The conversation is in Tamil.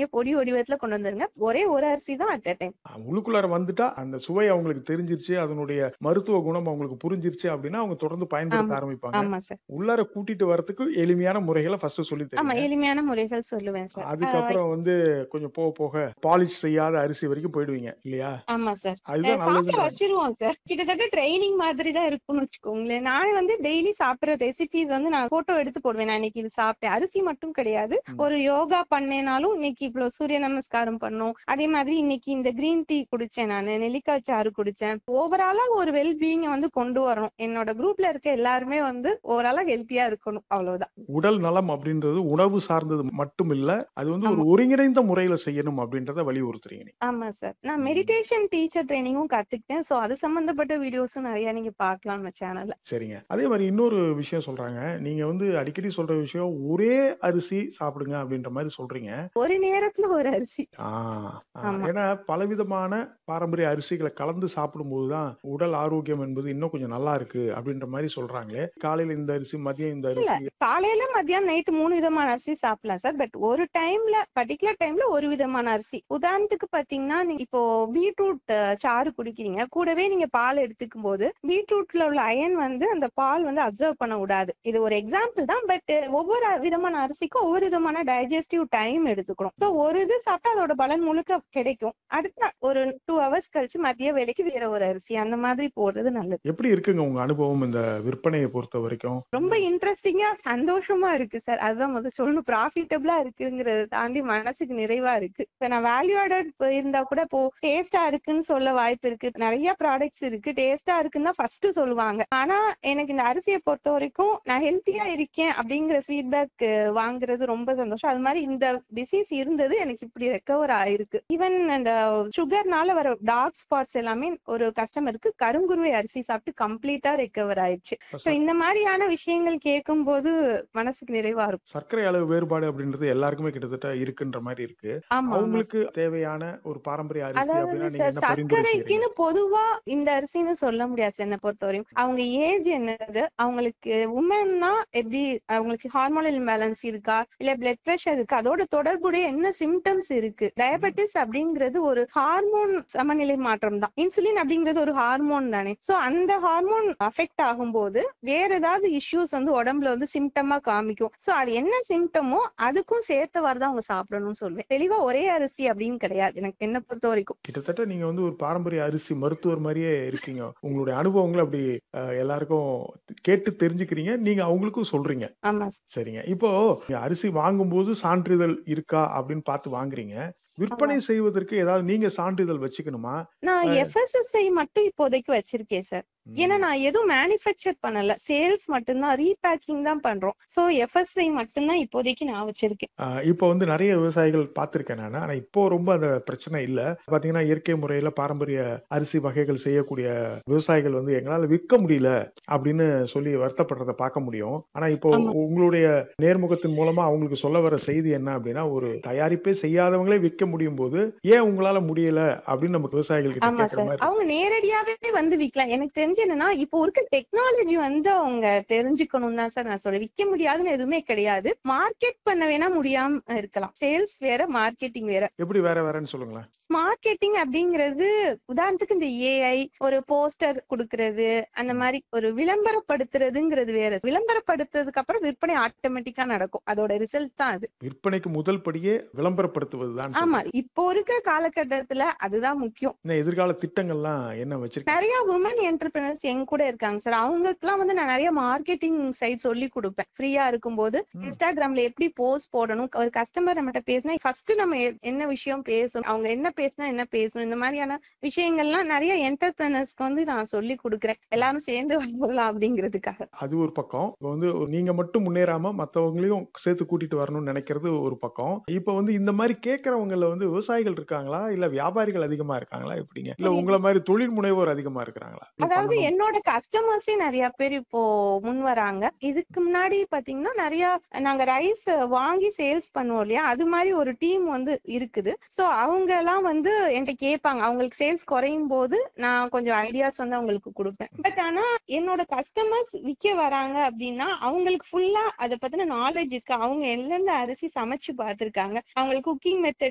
நீங்க பொடி வடிவத்துல கொண்டு வந்துருங்க ஒரே ஒரு அரிசி தான் அட் டைம் அஹ் உள்ளுக்குள்ளார வந்துட்டா அந்த சுவை அவங்களுக்கு தெரிஞ்சிருச்சு அதனுடைய மருத்துவ குணம் அவங்களுக்கு புரிஞ்சிருச்சு அப்படின்னா அவங்க தொடர்ந்து பயன்படுத்த ஆமா. ஆரம்பிப்பாங்க ஆமா சார் உள்ளார கூட்டிட்டு வரதுக்கு எளிமையான முறைகளை ஃபர்ஸ்ட் சொல்லி ஆமா தரீங்க எளிமையான முறைகள் சொல்லுவேன் சார் அதுக்கப்புறம் வந்து கொஞ்சம் போக போக பாலிஷ் செய்யாத அரிசி வரைக்கும் போயிடுவீங்க இல்லையா ஆமா சார் அதுதான் சாப்பிட நல்லது வச்சிருவோம் சார் கிட்டத்தட்ட ட்ரைனிங் மாதிரி தான் இருக்கும்னு வச்சுக்கோங்களேன் நானே வந்து டெய்லி சாப்பிடுற ரெசிபிஸ் வந்து நான் போட்டோ எடுத்து போடுவேன் நான் இன்னைக்கு இது சாப்பிட்டேன் அரிசி மட்டும் கிடையாது ம். ஒரு யோகா பண்ணேனாலும் இன்னைக்கு இவ்வளவு சூரிய நமஸ்காரம் பண்ணோம் அதே மாதிரி இன்னைக்கு இந்த கிரீன் டீ குடிச்சேன் நானு நெல்லிக்காய் சாறு குடிச்சேன் ஓவராலா ஒரு வெல் பீயிங்க வந்து கொண்டு வரணும் என்னோட குரூப்ல இருக்க எல்லாருமே வந்து ஓவராலா ஹெல்த்தியா இருக்கணும் அவ்வளவுதான் உடல் நலம் அப்படின்றது உணவு சார்ந்தது மட்டும் இல்ல அது வந்து ஒரு ஒருங்கிணைந்த முறையில செய்யணும் அப்படின்றத வலியுறுத்துறீங்க நீங்க. ஆமா சார் நான் மெடிடேஷன் டீச்சர் ட்ரைனிங்கும் கத்துக்கிட்டேன் சோ அது சம்பந்தப்பட்ட வீடியோஸும் நிறைய நீங்க பார்க்கலாம் நம்ம சேனல்ல சரிங்க அதே மாதிரி இன்னொரு விஷயம் சொல்றாங்க நீங்க வந்து அடிக்கடி சொல்ற விஷயம் ஒரே அரிசி சாப்பிடுங்க அப்படின்ற மாதிரி சொல்றீங்க ஒரு நேரத்துல ஒரு அரிசி ஆ, ஆ, ஆமா. ஏன்னா பலவிதமான பாரம்பரிய அரிசிகளை கலந்து சாப்பிடும்போதுதான் உடல் ஆரோக்கியம் என்பது இன்னும் கொஞ்சம் நல்லா இருக்கு அப்படின்ற மாதிரி சொல்றாங்களே காலையில இந்த அரிசி மதியம் இந்த இல்ல அரிசி காலையில மதியம் நைட்டு மூணு விதமான அரிசி சாப்பிடலாம் சார் பட் ஒரு டைம்ல பர்டிகுலர் டைம்ல ஒரு விதமான அரிசி உதாரணத்துக்கு பாத்தீங்கன்னா நீங்க இப்போ பீட்ரூட் அஹ், சாறு குடிக்கிறீங்க கூடவே நீங்க பால் எடுத்துக்கும் போது பீட்ரூட்ல உள்ள அயன் வந்து அந்த பால் வந்து அப்சர்வ் பண்ண விடாது இது ஒரு எக்ஸாம்பிள் தான் பட் ஒவ்வொரு விதமான அரிசிக்கும் ஒவ்வொரு விதமான டைஜஸ்டிவ் டைம் எடுத்துக்கணும் சோ ஒரு இது சாப்பிட்டா அதோட பலன் முழுக்க கிடைக்கும் அடுத்த நாள் ஒரு டூ ஹவர்ஸ் கழிச்சு மதிய வேலைக்கு வேற ஒரு அரிசி அந்த மாதிரி போடுறது நல்லது எப்படி இருக்குங்க உங்க அனுபவம் இந்த விற்பனையை பொறுத்த வரைக்கும் ரொம்ப இன்ட்ரெஸ்டிங்கா சந்தோஷமா இருக்கு சார் அதுதான் முதல்ல சொல்லணும் ப்ராஃபிட்டபிளா இருக்குங்கிறத தாண்டி மனசுக்கு நிறைவா இருக்கு இப்ப நான் வேல்யூ ஆடட் இருந்தா கூட இப்போ டேஸ்டா இருக்குன்னு சொல்ல வாய்ப்பு இருக்கு நிறைய ப்ராடக்ட்ஸ் இருக்கு டேஸ்டா இருக்குன்னு தான் ஃபர்ஸ்ட் சொல்லுவாங்க ஆனா எனக்கு இந்த அரிசியை பொறுத்த வரைக்கும் நான் ஹெல்த்தியா இருக்கேன் அப்படிங்கிற ஃபீட்பேக் வாங்குறது ரொம்ப சந்தோஷம் அது மாதிரி இந்த டிசீஸ் இருந்தது எனக்கு இப்படி ரெக்கவர் ஆயிருக்கு ஈவன் அந்த சுகர்னால வர டார்க் ஸ்பாட்ஸ் எல்லாமே ஒரு கஸ்டமருக்கு கருங்குருவை அரிசி சாப்பிட்டு கம்ப்ளீட்டா ரெக்கவர் ஆயிடுச்சு சோ இந்த மாதிரியான விஷயங்கள் கேட்கும் போது மனசுக்கு நிறைவா இருக்கும் சர்க்கரை அளவு வேறுபாடு அப்படின்றது எல்லாருக்குமே கிட்டத்தட்ட இருக்குன்ற மாதிரி இருக்கு ஆமா ஆமா அவங்களுக்கு தேவையான ஒரு பாரம்பரிய அரிசி அதாவது அப்படின்னா நீங்க சார் என்ன பரிந்துரை செய்றீங்க சர்க்கரைக்குன்னு பொதுவா இந்த அரிசின்னு சொல்ல முடியாது சார் என்னை பொறுத்தவரையும் அவங்க ஏஜ் என்னது அவங்களுக்கு உமன்னா எப்படி அவங்களுக்கு ஹார்மோனல் இம்பேலன்ஸ் இருக்கா இல்ல பிளட் பிரஷர் இருக்கு அதோட தொடர்புடைய என்ன சிம்டம்ஸ் இருக்கு டயபெட்டிஸ் அப்படிங்கிறது ஒரு ஹார்மோன் சமநிலை மாற்றம் தான் இன்சுலின் அப்படிங்கிறது ஒரு ஹார்மோன் தானே சோ அந்த ஹார்மோன் அஃபெக்ட் ஆகும்போது வேற ஏதாவது இஷ்யூஸ் வந்து உடம்புல வந்து சிம்டமா காமிக்கும் சோ அது என்ன சிம்டமோ அதுக்கும் சேர்த்தவாறு தான் அவங்க சாப்பிடணும்னு சொல்லுவேன் தெளிவா ஒரே அரிசி அப்படின்னு கிடையாது எனக்கு என்ன பொறுத்த வரைக்கும் கிட்டத்தட்ட நீங்க வந்து ஒரு பாரம்பரிய அரிசி மருத்துவர் மாதிரியே இருக்கீங்க உங்களுடைய அனுபவங்களை அப்படி அஹ், எல்லாருக்கும் கேட்டு தெரிஞ்சுக்கிறீங்க நீங்க அவங்களுக்கும் சொல்றீங்க ஆமா சரிங்க இப்போ நீங்க அரிசி வாங்கும்போது சான்றிதழ் இருக்கா அப்படின்னு பார்த்து வாங்குறீங்க விற்பனை செய்வதற்கு ஏதாவது நீங்க சான்றிதழ் வச்சுக்கணுமா நான் எஃப்எஸ்எஸ்ஐ மட்டும் இப்போதைக்கு வச்சிருக்கேன் சார் ஏன்னா நான் எதுவும் மேனுஃபேக்சர் பண்ணல சேல்ஸ் மட்டும்தான் ரீபேக்கிங் தான் பண்றோம் சோ எஃப்எஸ்ஐ மட்டும்தான் இப்போதைக்கு நான் வச்சிருக்கேன் ஆஹ் இப்போ வந்து நிறைய விவசாயிகள் பார்த்திருக்கேன் நான் ஆனா இப்போ ரொம்ப அந்த பிரச்சனை இல்ல பாத்தீங்கன்னா இயற்கை முறையில பாரம்பரிய அரிசி வகைகள் செய்யக்கூடிய விவசாயிகள் வந்து எங்களால விற்க முடியல அப்படின்னு சொல்லி வருத்தப்படுறத பார்க்க முடியும் ஆனா இப்போ ஆமா. உங்களுடைய நேர்முகத்தின் மூலமா அவங்களுக்கு சொல்ல வர செய்தி என்ன அப்படின்னா ஒரு தயாரிப்பே செய்யாதவங்களே விற்க முடியும் போது ஏன் உங்களால முடியல அப்படின்னு நம்ம விவசாயிகள் கிட்ட ஆமா கேட்கற சார் மாதிரி அவங்க நேரடியாவே வந்து விக்கலாம் எனக்கு தெரிஞ்சு என்னன்னா இப்போ இருக்க டெக்னாலஜி வந்து அவங்க தெரிஞ்சுக்கணும் தான் சார் நான் சொல்றேன் விற்க முடியாதுன்னு எதுவுமே கிடையாது மார்க்கெட் பண்ண வேணா முடியாம இருக்கலாம் சேல்ஸ் வேற மார்க்கெட்டிங் வேற எப்படி வேற வேறன்னு சொல்லுங்களேன் மார்க்கெட்டிங் அப்படிங்கிறது உதாரணத்துக்கு இந்த ஏஐ ஒரு போஸ்டர் கொடுக்கறது அந்த மாதிரி ஒரு விளம்பரப்படுத்துறதுங்கிறது வேற விளம்பரப்படுத்துறதுக்கு அப்புறம் விற்பனை ஆட்டோமேட்டிக்கா நடக்கும் அதோட ரிசல்ட் தான் அது விற்பனைக்கு முதல் படியே விளம்பரப்படுத்துவதுதான் ஆமா இப்போ இருக்கிற காலகட்டத்துல அதுதான் முக்கியம் இன்னும் எதிர்கால திட்டங்கள்லாம் என்ன வச்சிருக்கீங்க நிறைய உமன் என்டர்பிரினர்ஸ் எங்க கூட இருக்காங்க சார் அவங்களுக்குலாம் வந்து நான் நிறைய மார்க்கெட்டிங் சைட் சொல்லி கொடுப்பேன் ஃப்ரீயா இருக்கும்போது ம். இன்ஸ்டாகிராம்ல எப்படி போஸ்ட் போடணும் ஒரு கஸ்டமர் நம்மகிட்ட பேசினா ஃபர்ஸ்ட் நம்ம எ- என்ன விஷயம் பேசணும் அவங்க என்ன பேசினா என்ன பேசணும் இந்த மாதிரியான விஷயங்கள்லாம் நிறைய என்டர்பிரினர்ஸ்க்கு வந்து நான் சொல்லி கொடுக்குறேன் எல்லாரும் சேர்ந்து வரலாம் அப்படிங்கிறதுக்காக அது ஒரு பக்கம் இப்போ வந்து ஒரு நீங்க மட்டும் முன்னேறாம மத்தவங்களையும் சேர்த்து கூட்டிட்டு வரணும்னு நினைக்கிறது ஒரு பக்கம் இப்ப வந்து இந்த மாதிரி கேட்கறவங்கல வந்து விவசாயிகள் இருக்காங்களா இல்ல வியாபாரிகள் அதிகமா இருக்காங்களா எப்படிங்க இல்ல உங்கள மாதிரி தொழில் முனைவோர் அதிகமா இருக்கிறாங்களா இது அதாவது பண்ணணும். என்னோட கஸ்டமர்ஸே நிறைய பேர் இப்போ முன் வராங்க இதுக்கு முன்னாடி பாத்தீங்கன்னா நிறைய நாங்க ரைஸ் வாங்கி சேல்ஸ் பண்ணுவோம் இல்லையா அது மாதிரி ஒரு டீம் வந்து இருக்குது சோ அவங்க எல்லாம் வந்து என்கிட்ட கேட்பாங்க அவங்களுக்கு சேல்ஸ் குறையும் போது நான் கொஞ்சம் ஐடியாஸ் வந்து அவங்களுக்கு கொடுப்பேன் பட் ஆனா என்னோட கஸ்டமர்ஸ் விற்க வராங்க அப்படின்னா அவங்களுக்கு ஃபுல்லா அதை பத்தின நாலேஜ் இருக்கு அவங்க எந்தெந்த அரிசி சமைச்சு பார்த்திருக்காங்க அவங்களுக்கு குக்கிங் மெத்தட்